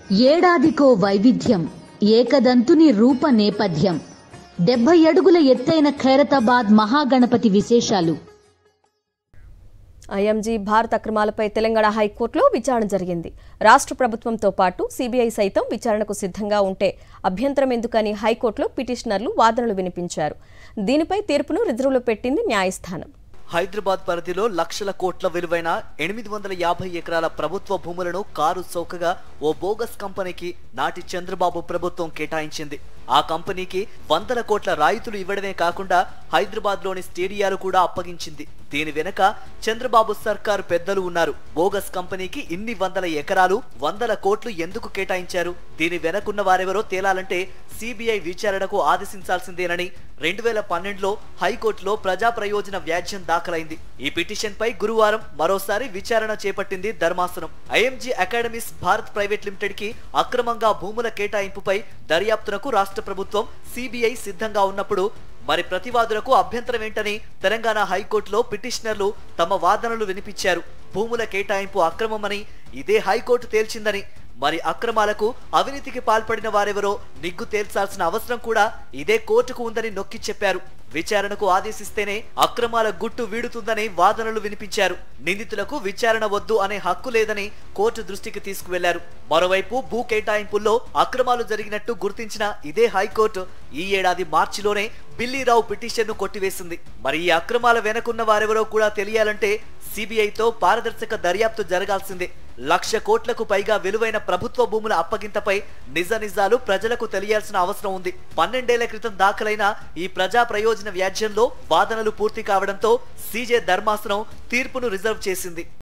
ఏడాదికో వైవిధ్యం ఏకదంతుని రూప నేపథ్యం డెబ్బై అడుగుల ఎత్తైన ఖైరతాబాద్ మహాగణపతి విశేషాలు ఐఎంజీ భారత్ అక్రమాలపై తెలంగాణ హైకోర్టులో విచారణ జరిగింది రాష్ట్ర ప్రభుత్వంతో పాటు సిబిఐ సైతం విచారణకు సిద్ధంగా ఉంటే అభ్యంతరం ఎందుకని హైకోర్టులో పిటిషనర్లు వాదనలు వినిపించారు దీనిపై తీర్పును రిజర్వులో పెట్టింది న్యాయస్థానం హైదరాబాద్ పరిధిలో లక్షల కోట్ల విలువైన ఎనిమిది వందల యాభై ఎకరాల ప్రభుత్వ భూములను కారు చౌకగా ఓ బోగస్ కంపెనీకి నాటి చంద్రబాబు ప్రభుత్వం కేటాయించింది ఆ కంపెనీకి వందల కోట్ల రాయితీలు ఇవ్వడమే కాకుండా హైదరాబాద్ లోని స్టేడియాలు కూడా అప్పగించింది దీని వెనుక చంద్రబాబు సర్కారు పెద్దలు ఉన్నారు బోగస్ కంపెనీకి ఇన్ని వందల ఎకరాలు వందల కోట్లు ఎందుకు కేటాయించారు దీని వెనకున్న వారెవరో తేలాలంటే సిబిఐ విచారణకు ఆదేశించాల్సిందేనని రెండు వేల పన్నెండులో హైకోర్టులో ప్రజా ప్రయోజన వ్యాజ్యం దాఖలైంది ఈ పిటిషన్ పై గురువారం మరోసారి విచారణ చేపట్టింది ధర్మాసనం IMG academies Bharat private limited కి అక్రమంగా భూముల కేటాయింపుపై దర్యాప్తునకు రాష్ట్ర ప్రభుత్వం సిబిఐ సిద్ధంగా ఉన్నప్పుడు మరి ప్రతివాదులకు అభ్యంతరం ఏంటని తెలంగాణ హైకోర్టులో పిటిషనర్లు తమ వాదనలు వినిపించారు భూముల కేటాయింపు అక్రమమని ఇదే హైకోర్టు తేల్చిందని మరి అక్రమాలకు అవినీతికి పాల్పడిన వారెవరో నిగ్గు తేల్చాల్సిన అవసరం కూడా ఇదే కోర్టుకు ఉందని నొక్కి చెప్పారు విచారణకు ఆదేశిస్తేనే అక్రమాల గుట్టు వీడుతుందని వాదనలు వినిపించారు నిందితులకు విచారణ వద్దు అనే హక్కు లేదని కోర్టు దృష్టికి తీసుకువెళ్లారు మరోవైపు భూ కేటాయింపుల్లో అక్రమాలు జరిగినట్టు గుర్తించిన ఇదే హైకోర్టు ఈ ఏడాది మార్చిలోనే బిల్లీరావు పిటిషన్ను కొట్టివేసింది మరి ఈ అక్రమాల వెనకున్న వారెవరో కూడా తెలియాలంటే సిబిఐతో పారదర్శక దర్యాప్తు జరగాల్సిందే లక్ష కోట్లకు పైగా విలువైన ప్రభుత్వ భూముల అప్పగింతపై నిజ నిజాలు ప్రజలకు తెలియాల్సిన అవసరం ఉంది పన్నెండేళ్ల క్రితం దాఖలైన ఈ ప్రజా ప్రయోజన వ్యాజ్యంలో వాదనలు పూర్తి కావడంతో సీజే ధర్మాసనం తీర్పును రిజర్వ్ చేసింది